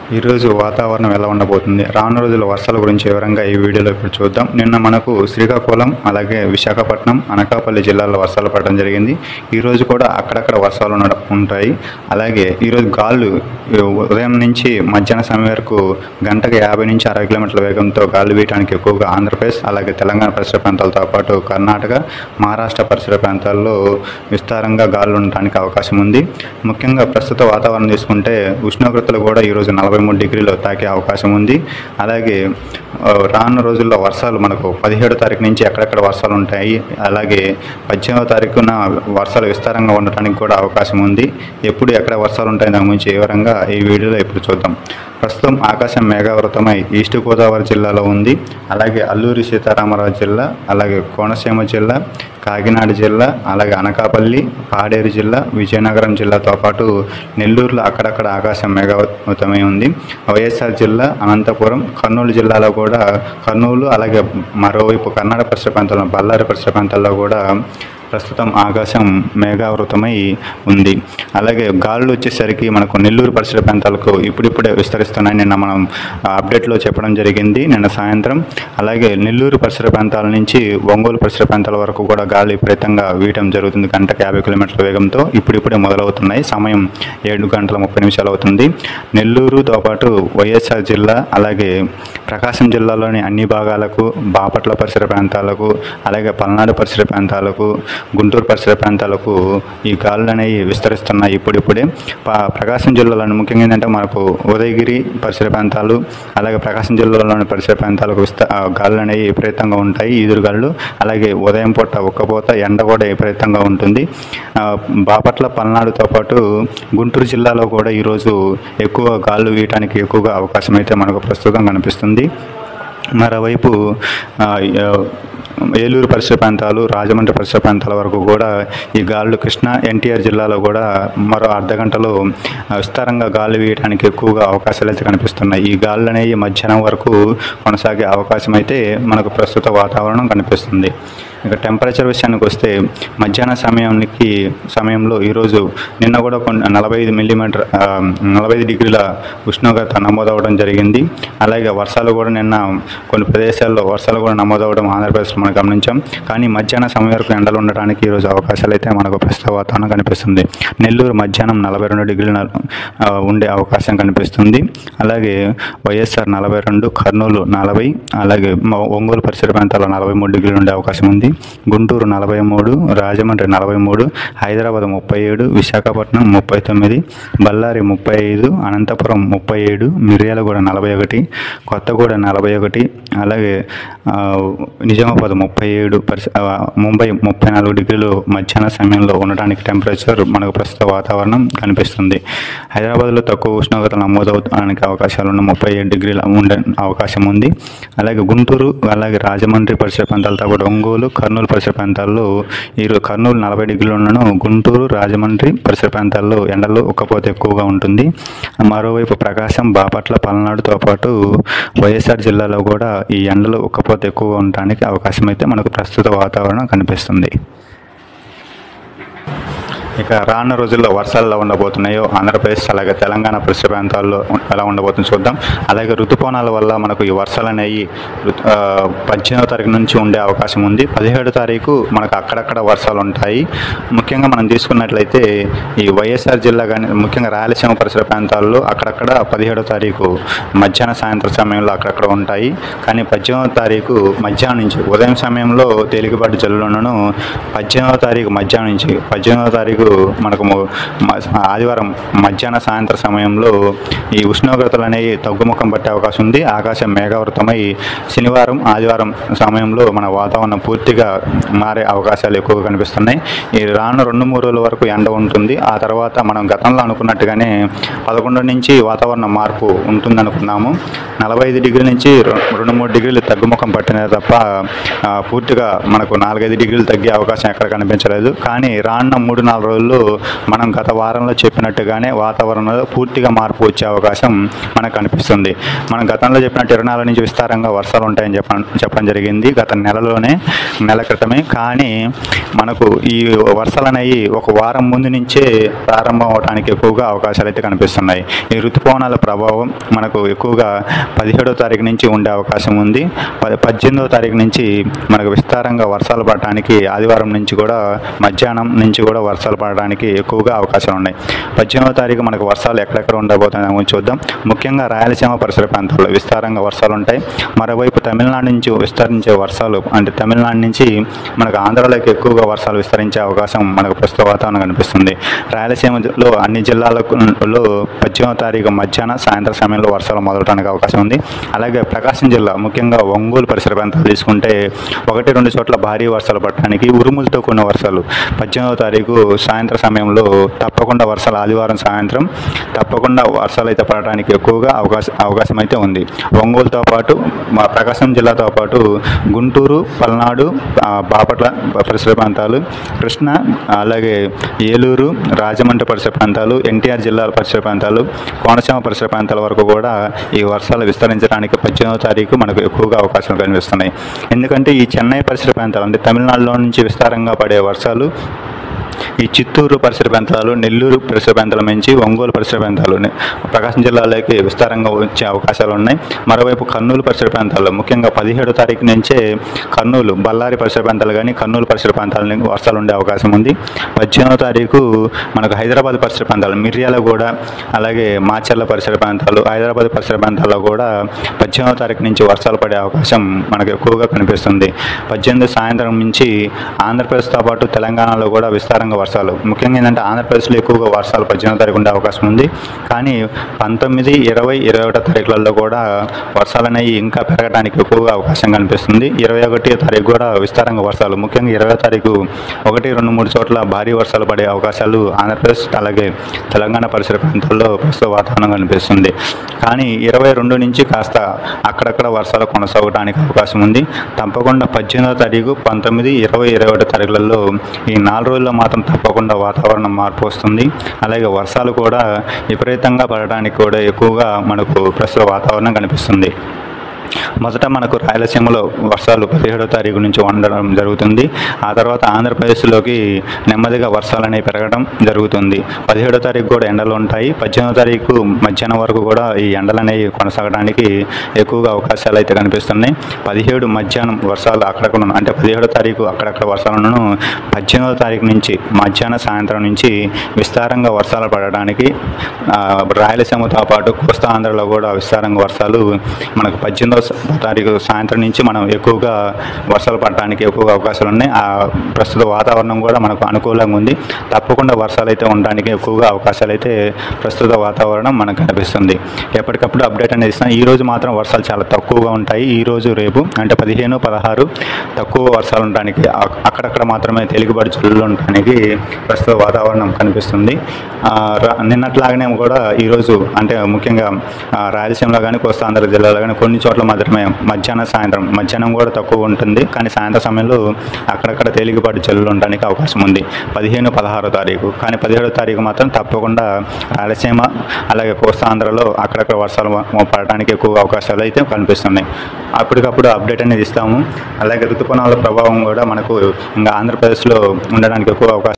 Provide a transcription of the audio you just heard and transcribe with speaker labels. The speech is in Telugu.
Speaker 1: ఈరోజు వాతావరణం ఎలా ఉండబోతుంది రానున్న రోజుల వర్షాల గురించి వివరంగా ఈ వీడియోలో ఇప్పుడు చూద్దాం నిన్న మనకు శ్రీకాకుళం అలాగే విశాఖపట్నం అనకాపల్లి జిల్లాల్లో వర్షాలు పడడం జరిగింది ఈ రోజు కూడా అక్కడక్కడ వర్షాలు ఉండ- ఉంటాయి అలాగే ఈరోజు గాలు ఉదయం నుంచి మధ్యాహ్నం సమయం వరకు గంటకు యాభై నుంచి అరవై కిలోమీటర్ల వేగంతో గాలు వీయడానికి ఎక్కువగా ఆంధ్రప్రదేశ్ అలాగే తెలంగాణ పరిసర ప్రాంతాలతో పాటు కర్ణాటక మహారాష్ట్ర పరిసర ప్రాంతాల్లో విస్తారంగా గాలులు ఉండడానికి అవకాశం ఉంది ముఖ్యంగా ప్రస్తుత వాతావరణం తీసుకుంటే ఉష్ణోగ్రతలు కూడా ఈరోజు నలభై మూడు డిగ్రీలు తాకే అవకాశం ఉంది అలాగే ఆ, రానున్న రోజుల్లో వర్షాలు మనకు పదిహేడో తారీఖు నుంచి ఎక్కడెక్కడ వర్షాలు ఉంటాయి అలాగే పద్దెనిమిదో తారీఖున వర్షాలు విస్తారంగా ఉండటానికి కూడా అవకాశం ఉంది ఎప్పుడు ఎక్కడ వర్షాలు ఉంటాయి దాని గురించి వివరంగా ఈ వీడియోలో ఇప్పుడు చూద్దాం ప్రస్తుతం ఆకాశం మేఘావృతమై ఈస్ట్ గోదావరి జిల్లాలో ఉంది అలాగే అల్లూరి సీతారామరాజు జిల్లా అలాగే కోనసీమ జిల్లా కాకినాడ జిల్లా అలాగే అనకాపల్లి పాడేరు జిల్లా విజయనగరం జిల్లాతో పాటు నెల్లూరులో అక్కడక్కడ ఆకాశం మేఘావృతమై ఉంది వైఎస్ఆర్ జిల్లా అనంతపురం కర్నూలు జిల్లాలో కూడా కర్నూలు అలాగే మరోవైపు కర్ణాటక పరిసర ప్రాంతాల్లో బళ్ళారి పరిసర ప్రాంతాల్లో కూడా ప్రస్తుతం ఆకాశం మేఘావృతమై ఉంది అలాగే గాలులు వచ్చేసరికి మనకు నెల్లూరు పరిసర ప్రాంతాలకు ఇప్పుడిప్పుడే విస్తరిస్తున్నాయి నిన్న మనం ఆ, అప్డేట్లో చెప్పడం జరిగింది నిన్న సాయంత్రం అలాగే నెల్లూరు పరిసర ప్రాంతాల నుంచి ఒంగోలు పరిసర ప్రాంతాల వరకు కూడా గాలి విపరీతంగా వీయటం జరుగుతుంది గంటకు యాభై కిలోమీటర్ల వేగంతో ఇప్పుడిప్పుడే మొదలవుతున్నాయి సమయం ఏడు గంటల ముప్పై నిమిషాలు అవుతుంది నెల్లూరుతో పాటు వైఎస్ఆర్ జిల్లా అలాగే ప్రకాశం జిల్లాలోని అన్ని భాగాలకు బాపట్ల పరిసర ప్రాంతాలకు అలాగే పల్నాడు పరిసర ప్రాంతాలకు గుంటూరు పరిసర ప్రాంతాలకు ఈ గాలులు అనేవి విస్తరిస్తున్నాయి ఇప్పుడిప్పుడే ప- ప్రకాశం జిల్లాలోని ముఖ్యంగా ఏంటంటే మనకు ఉదయగిరి పరిసర ప్రాంతాలు అలాగే ప్రకాశం జిల్లాలోని పరిసర ప్రాంతాలకు విస్త ఆ, గాలులు అనేవి విపరీతంగా ఉంటాయి ఈదురుగాలు అలాగే ఉదయం పూట ఒక్కపోత ఎండ కూడా విపరీతంగా ఉంటుంది ఆ, బాపట్ల పల్నాడుతో పాటు గుంటూరు జిల్లాలో కూడా ఈరోజు ఎక్కువ గాలు వీయటానికి ఎక్కువగా అవకాశం అయితే మనకు ప్రస్తుతం కనిపిస్తుంది మరోవైపు ఆ, ఆ, ఏలూరు పరిసర ప్రాంతాలు రాజమండ్రి పరిసర ప్రాంతాల వరకు కూడా ఈ గాలులు కృష్ణా ఎన్టీఆర్ జిల్లాలో కూడా మరో అర్ధ గంటలో ఆ, విస్తారంగా గాలి వీయడానికి ఎక్కువగా అవకాశాలు అయితే కనిపిస్తున్నాయి ఈ గాలులు అనేవి మధ్యాహ్నం వరకు కొనసాగే అవకాశం అయితే మనకు ప్రస్తుత వాతావరణం కనిపిస్తుంది ఇక టెంపరేచర్ విషయానికి వస్తే మధ్యాహ్న సమయానికి సమయంలో ఈరోజు నిన్న కూడా కొన్ని నలభై ఐదు మిల్లీమీటర్ ఆ, నలభై ఐదు డిగ్రీల ఉష్ణోగ్రత నమోదవడం జరిగింది అలాగే వర్షాలు కూడా నిన్న కొన్ని ప్రదేశాల్లో వర్షాలు కూడా నమోదవడం ఆంధ్రప్రదేశ్లో మనం గమనించాం కానీ మధ్యాహ్న సమయం వరకు ఎండలు ఉండడానికి ఈరోజు అవకాశాలు అయితే మనకు ప్రస్తుత వాతావరణం కనిపిస్తుంది నెల్లూరు మధ్యాహ్నం నలభై రెండు డిగ్రీల ఆ, ఉండే అవకాశం కనిపిస్తుంది అలాగే వైఎస్ఆర్ నలభై రెండు కర్నూలు నలభై అలాగే మ- ఒంగోలు పరిసర ప్రాంతాల్లో నలభై మూడు డిగ్రీలు ఉండే అవకాశం ఉంది గుంటూరు నలభై మూడు రాజమండ్రి నలభై మూడు హైదరాబాద్ ముప్పై ఏడు విశాఖపట్నం ముప్పై తొమ్మిది బళ్ళారి ముప్పై ఐదు అనంతపురం ముప్పై ఏడు మిర్యాలగూడ నలభై ఒకటి కొత్తగూడ నలభై ఒకటి అలాగే ఆ, నిజామాబాద్ ముప్పై ఏడు పరిస ఆ, ముంబై ముప్పై నాలుగు డిగ్రీలు మధ్యాహ్న సమయంలో ఉండడానికి టెంపరేచర్ మనకు ప్రస్తుత వాతావరణం కనిపిస్తుంది హైదరాబాద్లో తక్కువ ఉష్ణోగ్రత నమోదవడానికి అవకాశాలు ఉన్న ముప్పై ఏడు డిగ్రీల ఉండే అవకాశం ఉంది అలాగే గుంటూరు అలాగే రాజమండ్రి పరిసర ప్రాంతాలతో పాటు ఒంగోలు కర్నూలు పరిసర ప్రాంతాల్లో ఈరోజు కర్నూలు నలభై డిగ్రీలు ఉండను గుంటూరు రాజమండ్రి పరిసర ప్రాంతాల్లో ఎండలు ఉక్కపోతే ఎక్కువగా ఉంటుంది మరోవైపు ప్రకాశం బాపట్ల పల్నాడుతో పాటు వైఎస్ఆర్ జిల్లాలో కూడా ఈ ఎండలు ఉక్కపోతే ఎక్కువగా ఉండడానికి అవకాశం అయితే మనకు ప్రస్తుత వాతావరణం కనిపిస్తుంది ఇక రానున్న రోజుల్లో వర్షాలు ఎలా ఉండబోతున్నాయో ఆంధ్రప్రదేశ్ అలాగే తెలంగాణ పరిసర ప్రాంతాల్లో ఎలా ఉండబోతుందో చూద్దాం అలాగే ఋతుపవనాల వల్ల మనకు ఈ వర్షాలు అనేవి ఋతు- ఆ, పద్దెనిమిదో తారీఖు నుంచి ఉండే అవకాశం ఉంది పదిహేడు తారీఖు మనకు అక్కడక్కడ వర్షాలు ఉంటాయి ముఖ్యంగా మనం తీసుకున్నట్లయితే ఈ వైఎస్ఆర్ జిల్లా కానీ ముఖ్యంగా రాయలసీమ పరిసర ప్రాంతాల్లో అక్కడక్కడ పదిహేడో తారీఖు మధ్యాహ్న సాయంత్రం సమయంలో అక్కడక్కడ ఉంటాయి కానీ పద్దెనిమిదో తారీఖు మధ్యాహ్నం నుంచి ఉదయం సమయంలో తేలికపాటి జల్లులను పద్దెనిమిదవ తారీఖు మధ్యాహ్నం నుంచి పద్దెనిమిదవ తారీఖు మనకు ము- మ- ఆదివారం మధ్యాహ్న సాయంత్రం సమయంలో ఈ ఉష్ణోగ్రతలు అనేవి తగ్గుముఖం పట్టే అవకాశం ఉంది ఆకాశం మేఘావృతమై శనివారం ఆదివారం సమయంలో మన వాతావరణం పూర్తిగా మారే అవకాశాలు ఎక్కువగా కనిపిస్తున్నాయి ఈ రాను రెండు మూడు రోజుల వరకు ఎండ ఉంటుంది ఆ తర్వాత మనం గతంలో అనుకున్నట్టుగానే పదకొండు నుంచి వాతావరణ మార్పు ఉంటుంది అనుకున్నాము నలభై ఐదు డిగ్రీల నుంచి రె- రెండు మూడు డిగ్రీలు తగ్గుముఖం పట్టినది తప్ప ఆ, పూర్తిగా మనకు నాలుగైదు డిగ్రీలు తగ్గే అవకాశం ఎక్కడ కనిపించలేదు కానీ రానున్న మూడు నాలుగు రోజులు రోజుల్లో మనం గత వారంలో చెప్పినట్టుగానే వాతావరణంలో పూర్తిగా మార్పు వచ్చే అవకాశం మనకు కనిపిస్తుంది మనం గతంలో చెప్పినట్టు ఇరవై నాలుగు నుంచి విస్తారంగా వర్షాలు ఉంటాయని చెప్ప చెప్పడం జరిగింది గత నెలలోనే నెల క్రితమే కానీ మనకు ఈ వర్షాలు అనేవి ఒక వారం ముందు నుంచే ప్రారంభం అవడానికి ఎక్కువగా అవకాశాలు అయితే కనిపిస్తున్నాయి ఈ ఋతుపవనాల ప్రభావం మనకు ఎక్కువగా పదిహేడో తారీఖు నుంచి ఉండే అవకాశం ఉంది ప- పద్దెనిమిదవ తారీఖు నుంచి మనకు విస్తారంగా వర్షాలు పడటానికి ఆదివారం నుంచి కూడా మధ్యాహ్నం నుంచి కూడా వర్షాలు పడడానికి ఎక్కువగా అవకాశాలు ఉన్నాయి పద్దెనిమిదవ తారీఖు మనకు వర్షాలు ఎక్కడెక్కడ ఉండబోతున్నాయో గురించి చూద్దాం ముఖ్యంగా రాయలసీమ పరిసర ప్రాంతాల్లో విస్తారంగా వర్షాలు ఉంటాయి మరోవైపు తమిళనాడు నుంచి విస్తరించే వర్షాలు అంటే తమిళనాడు నుంచి మనకు ఆంధ్రాలోకి ఎక్కువగా వర్షాలు విస్తరించే అవకాశం మనకు ప్రస్తుత వాతావరణం కనిపిస్తుంది రాయలసీమలో అన్ని జిల్లాలకు లో పద్దెనిమిదవ తారీఖు మధ్యాహ్నం సాయంత్రం సమయంలో వర్షాలు మొదలవడానికి అవకాశం ఉంది అలాగే ప్రకాశం జిల్లా ముఖ్యంగా ఒంగోలు పరిసర ప్రాంతాలు తీసుకుంటే ఒకటి రెండు చోట్ల భారీ వర్షాలు పడటానికి ఉరుములతో కూడిన వర్షాలు పద్దెనిమిదవ తారీఖు సాయంత్రం సమయంలో తప్పకుండా వర్షాలు ఆదివారం సాయంత్రం తప్పకుండా వర్షాలు అయితే పడటానికి ఎక్కువగా అవకాశం అవకాశం అయితే ఉంది ఒంగోలుతో పాటు మా ప్రకాశం జిల్లాతో పాటు గుంటూరు పల్నాడు ఆ, బాపట్ల పరిసర ప్రాంతాలు కృష్ణ అలాగే ఏలూరు రాజమండ్రి పరిసర ప్రాంతాలు ఎన్టీఆర్ జిల్లాల పరిసర ప్రాంతాలు కోనసీమ పరిసర ప్రాంతాల వరకు కూడా ఈ వర్షాలు విస్తరించడానికి పద్దెనిమిదవ తారీఖు మనకు ఎక్కువగా అవకాశాలు కనిపిస్తున్నాయి ఎందుకంటే ఈ చెన్నై పరిసర ప్రాంతాలు అంటే తమిళనాడులో నుంచి విస్తారంగా పడే వర్షాలు ఈ చిత్తూరు పరిసర ప్రాంతాలు నెల్లూరు పరిసర ప్రాంతాల నుంచి ఒంగోలు పరిసర ప్రాంతాలు ని- ప్రకాశం జిల్లాలోకి విస్తారంగా వచ్చే అవకాశాలు ఉన్నాయి మరోవైపు కర్నూలు పరిసర ప్రాంతాల్లో ముఖ్యంగా పదిహేడో తారీఖు నుంచే కర్నూలు బళ్ళారి పరిసర ప్రాంతాలు కానీ కర్నూలు పరిసర ప్రాంతాల వర్షాలు ఉండే అవకాశం ఉంది పద్దెనిమిదో తారీఖు మనకు హైదరాబాద్ పరిసర ప్రాంతాలు మిర్యాల కూడా అలాగే మాచర్ల పరిసర ప్రాంతాలు హైదరాబాద్ పరిసర ప్రాంతాల్లో కూడా పద్దెనిమిదో తారీఖు నుంచి వర్షాలు పడే అవకాశం మనకు ఎక్కువగా కనిపిస్తుంది పద్దెనిమిది సాయంత్రం నుంచి ఆంధ్రప్రదేశ్తో పాటు తెలంగాణలో కూడా విస్తారంగా వర్షాలు ముఖ్యంగా ఏంటంటే ఆంధ్రప్రదేశ్లో ఎక్కువగా వర్షాలు పద్దెనిమిదో తారీఖు ఉండే అవకాశం ఉంది కానీ పంతొమ్మిది ఇరవై ఇరవై ఒకటో తారీఖులలో కూడా వర్షాలు అనేవి ఇంకా పెరగడానికి ఎక్కువగా అవకాశం కనిపిస్తుంది ఇరవై ఒకటి తారీఖు కూడా విస్తారంగా వర్షాలు ముఖ్యంగా ఇరవై తారీఖు ఒకటి రెండు మూడు చోట్ల భారీ వర్షాలు పడే అవకాశాలు ఆంధ్రప్రదేశ్ అలాగే తెలంగాణ పరిసర ప్రాంతాల్లో ప్రస్తుత వాతావరణం కనిపిస్తుంది కానీ ఇరవై రెండు నుంచి కాస్త అక్కడక్కడ వర్షాలు కొనసాగడానికి అవకాశం ఉంది తప్పకుండా పద్దెనిమిదో తారీఖు పంతొమ్మిది ఇరవై ఇరవై ఒకటి తారీఖులలో ఈ నాలుగు రోజుల్లో మాత్రం తప్పకుండా వాతావరణం మార్పు వస్తుంది అలాగే వర్షాలు కూడా విపరీతంగా పడడానికి కూడా ఎక్కువగా మనకు ప్రస్తుత వాతావరణం కనిపిస్తుంది మొదట మనకు రాయలసీమలో వర్షాలు పదిహేడో తారీఖు నుంచి ఉండడం జరుగుతుంది ఆ తర్వాత ఆంధ్రప్రదేశ్లోకి నెమ్మదిగా వర్షాలు అనేవి పెరగడం జరుగుతుంది పదిహేడో తారీఖు కూడా ఎండలు ఉంటాయి పద్దెనిమిదో తారీఖు మధ్యాహ్నం వరకు కూడా ఈ ఎండలు అనేవి కొనసాగడానికి ఎక్కువగా అవకాశాలు అయితే కనిపిస్తున్నాయి పదిహేడు మధ్యాహ్నం వర్షాలు అక్కడక్కడ ఉన్న- అంటే పదిహేడో తారీఖు అక్కడక్కడ వర్షాలను పద్దెనిమిదో తారీఖు నుంచి మధ్యాహ్నం సాయంత్రం నుంచి విస్తారంగా వర్షాలు పడడానికి ఆ, రాయలసీమతో పాటు కోస్తా ఆంధ్రలో కూడా విస్తారంగా వర్షాలు మనకు పద్దెనిమిదో తారీఖు సాయంత్రం నుంచి మనం ఎక్కువగా వర్షాలు పడడానికి ఎక్కువగా అవకాశాలు ఉన్నాయి ఆ ప్రస్తుత వాతావరణం కూడా మనకు అనుకూలంగా ఉంది తప్పకుండా వర్షాలు అయితే ఉండడానికి ఎక్కువగా అవకాశాలు అయితే ప్రస్తుత వాతావరణం మనకు కనిపిస్తుంది ఎప్పటికప్పుడు అప్డేట్ అనేది ఇస్తాం ఈ రోజు మాత్రం వర్షాలు చాలా తక్కువగా ఉంటాయి ఈ రోజు రేపు అంటే పదిహేను పదహారు తక్కువ వర్షాలు ఉండడానికి అక్- అక్కడక్కడ మాత్రమే తేలికపాటి చల్లులు ఉండడానికి ప్రస్తుత వాతావరణం కనిపిస్తుంది ఆ, రా- నిన్నట్లాగానే కూడా ఈరోజు అంటే ముఖ్యంగా ఆ, రాయలసీమలో కానీ కోస్తా ఆంధ్ర జిల్లాలో కానీ కొన్ని చోట్ల మాత్రమే మధ్యాహ్నం సాయంత్రం మధ్యాహ్నం కూడా తక్కువ ఉంటుంది కానీ సాయంత్రం సమయంలో అక్కడక్కడ తేలికపాటి చల్లులు ఉండడానికి అవకాశం ఉంది పదిహేను పదహారో తారీఖు కానీ పదిహేడో తారీఖు మాత్రం తప్పకుండా రాయలసీమ అలాగే కోస్తా ఆంధ్రలో అక్కడక్కడ వర్షాలు మ- పడడానికి ఎక్కువ అవకాశాలు అయితే కనిపిస్తున్నాయి అప్పటికప్పుడు అప్డేట్ అనేది ఇస్తాము అలాగే ఋతుపవనాల ప్రభావం కూడా మనకు ఇంకా ఆంధ్రప్రదేశ్లో ఉండడానికి ఎక్కువ అవకాశం